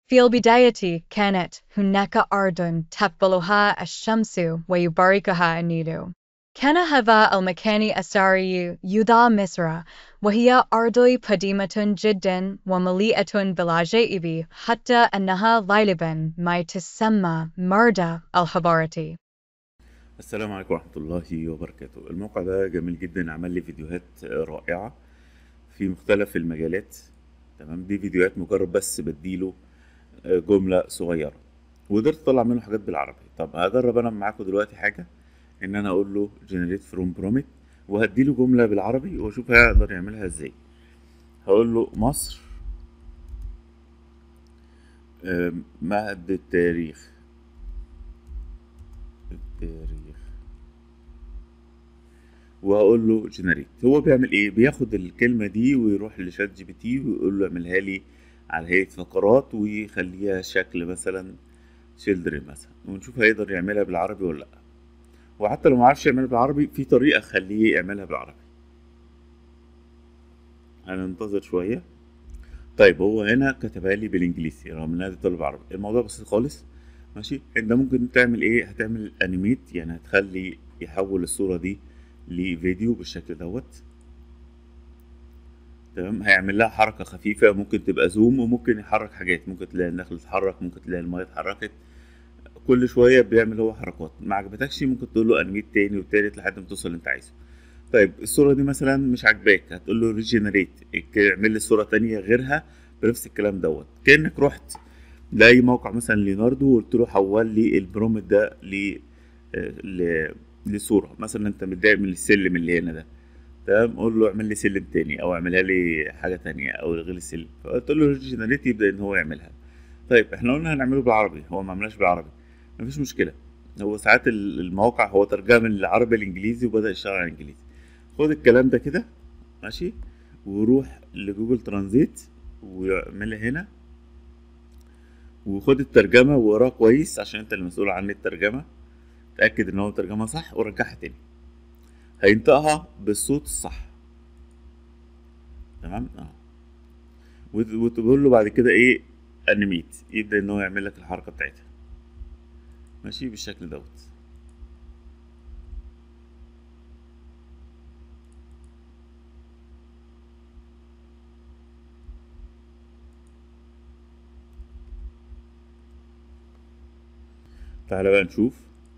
في البداية كانت هناك أرض تقبلها الشمس ويباركها النيل. كان هذا المكان الثري يدعى مصر، وهي أرض قديمة جدا ومليئة بالعجائب حتى أنها غالبا ما تسمى مرضى الحضارة. السلام عليكم ورحمة الله وبركاته الموقع ده جميل جدا عمل لي فيديوهات رائعة في مختلف المجالات تمام دي فيديوهات مجرد بس بديله جملة صغيرة وقدرت اطلع منه حاجات بالعربي طب هجرب انا معاكم دلوقتي حاجة ان انا اقول له generate from prompt وهديله جملة بالعربي واشوف هيقدر يعملها ازاي هقول له مصر آم، مهد التاريخ التاريخ وهقول له جنريت هو بيعمل ايه بياخد الكلمه دي ويروح لشات جي بي تي ويقول له اعملها لي على هيئه فقرات ويخليها شكل مثلا شيلدرن مثلا ونشوف هيقدر يعملها بالعربي ولا لا وحتى لو معرفش يعملها بالعربي في طريقه اخليه يعملها بالعربي هننتظر شويه طيب هو هنا كتبها لي بالانجليزي رغم انها طالب عربي الموضوع بسيط خالص ماشي انت ممكن تعمل ايه هتعمل انيميت يعني هتخلي يحول الصوره دي لفيديو بالشكل دوت تمام هيعمل لها حركه خفيفه ممكن تبقى زوم وممكن يحرك حاجات ممكن تلاقي النخل اتحرك ممكن تلاقي الميه اتحركت كل شويه بيعمل هو حركات ما عجبتكش ممكن تقول له انيميت تاني وتالت لحد ما توصل اللي انت عايزه طيب الصوره دي مثلا مش عاجباك هتقول له ريجنريت اعمل لي صوره تانية غيرها بنفس الكلام دوت كانك رحت لاي موقع مثلا ليوناردو وقلت له حول لي البرومت ده ل ل- لصوره مثلا انت متضايق من السلم اللي هنا ده تمام قول له اعمل لي سلم تاني او اعملها لي حاجه تانية او الغي لي السلم فقلت له ريجنريت يبدا ان هو يعملها طيب احنا قلنا هنعمله بالعربي هو ما عملناش بالعربي مفيش مشكله هو ساعات ال- المواقع هو ترجمه من العربي الانجليزي وبدا يشتغل على الانجليزي خد الكلام ده كده ماشي وروح لجوجل ترانزيت واعملها هنا وخد الترجمه واقراها كويس عشان انت المسؤول عن الترجمه تاكد ان هو ترجمها صح ورجعها تاني هينطقها بالصوت الصح تمام اه وت- وتقول له بعد كده ايه انيميت يبدا ان هو يعمل لك الحركه بتاعتها ماشي بالشكل دوت تعالى بقى نشوف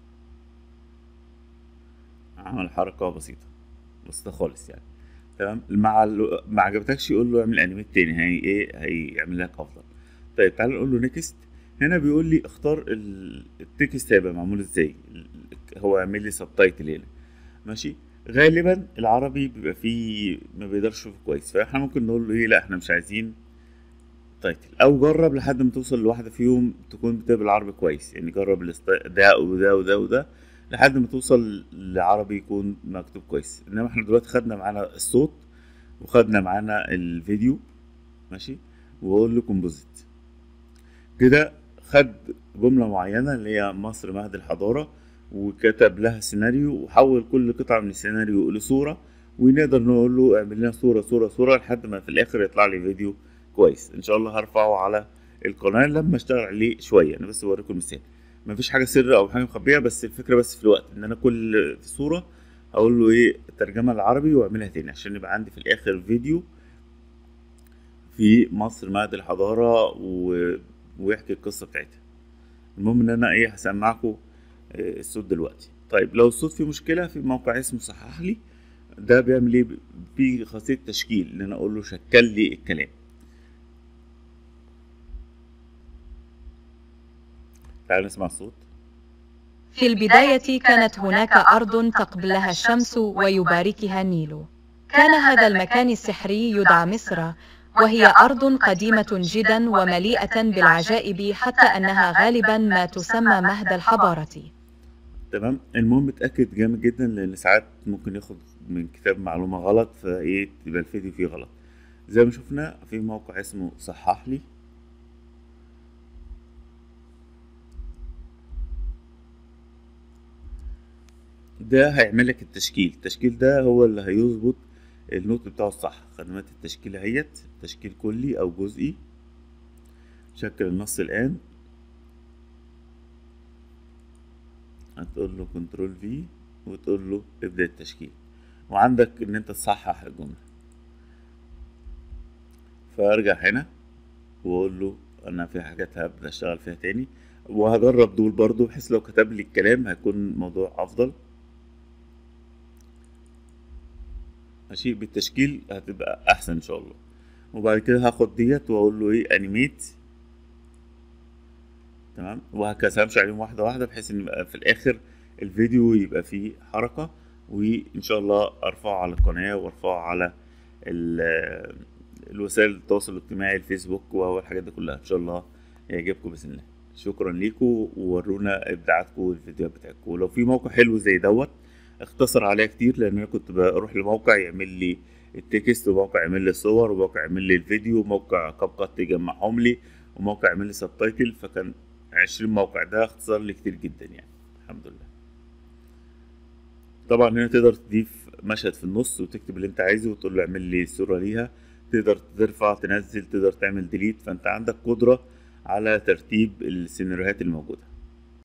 عمل حركة بسيطة بسيطة خالص يعني تمام مع ال... ما عجبتكش يقول له اعمل انيميت تاني هي ايه هيعمل لك افضل طيب تعالى نقول له نيكست هنا بيقول لي اختار ال... التكست هيبقى معمول ازاي ال- هو يعمل لي سبتايتل هنا ماشي غالبا العربي بيبقى فيه ما بيقدرش يشوفه كويس فاحنا ممكن نقول له ايه لا احنا مش عايزين تايتل او جرب لحد ما توصل لواحده فيهم تكون بتبقى بالعربي كويس يعني جرب الاست- ده وده وده وده لحد ما توصل لعربي يكون مكتوب كويس انما احنا دلوقتي خدنا معانا الصوت وخدنا معانا الفيديو ماشي واقول له كومبوزيت كده خد جمله معينه اللي هي مصر مهد الحضاره وكتب لها سيناريو وحول كل قطعه من السيناريو لصوره ونقدر نقول له اعمل لنا صوره صوره صوره لحد ما في الاخر يطلع لي فيديو كويس ان شاء الله هرفعه على القناه لما اشتغل عليه شويه انا بس بوريكم مثال مفيش حاجه سر او حاجه مخبيه بس الفكره بس في الوقت ان انا كل صوره اقول له ايه ترجمه العربي واعملها تاني عشان يبقى عندي في الاخر فيديو في مصر مهد الحضاره و... ويحكي القصه بتاعتها المهم ان انا ايه هسمعكم آه، الصوت دلوقتي طيب لو الصوت فيه مشكله في موقع اسمه صحح لي ده بيعمل ايه في خاصيه تشكيل ان انا اقول له شكل لي الكلام تعالوا نسمع الصوت في البداية كانت هناك أرض تقبلها الشمس ويباركها النيل. كان هذا المكان السحري يدعى مصر، وهي أرض قديمة جدا ومليئة بالعجائب حتى أنها غالبا ما تسمى مهد الحضارة. تمام المهم اتاكد جامد جدا لان ساعات ممكن ياخد من كتاب معلومه غلط فايه يبقى الفيديو فيه غلط زي ما شفنا في موقع اسمه صحح لي ده هيعمل لك التشكيل التشكيل ده هو اللي هيظبط النطق بتاعه الصح خدمات التشكيل اهيت تشكيل كلي او جزئي شكل النص الآن هتقول له كنترول في وتقول له ابدأ التشكيل وعندك ان انت تصحح الجملة فارجع هنا واقول له انا في حاجات هبدأ اشتغل فيها تاني وهجرب دول برضو بحيث لو كتب لي الكلام هيكون الموضوع افضل ماشي بالتشكيل هتبقى احسن ان شاء الله وبعد كده هاخد ديت واقول له ايه انيميت تمام وهكذا همشي عليهم واحده واحده بحيث ان يبقى في الاخر الفيديو يبقى فيه حركه وان شاء الله ارفعه على القناه وارفعه على ال- الوسائل التواصل الاجتماعي الفيسبوك والحاجات دي كلها ان شاء الله يعجبكم باذن الله شكرا ليكم وورونا ابداعاتكم والفيديوهات بتاعتكم ولو في موقع حلو زي دوت اختصر عليها كتير لان انا كنت بروح لموقع يعمل لي التكست وموقع يعمل لي الصور وموقع يعمل لي الفيديو وموقع كاب كات يجمعهم لي وموقع يعمل لي سبتايتل فكان عشرين موقع ده اختصر لي كتير جدا يعني الحمد لله طبعا هنا تقدر تضيف مشهد في النص وتكتب اللي انت عايزه وتقول له اعمل لي صورة ليها تقدر ترفع تنزل تقدر تعمل ديليت فانت عندك قدرة على ترتيب السيناريوهات الموجودة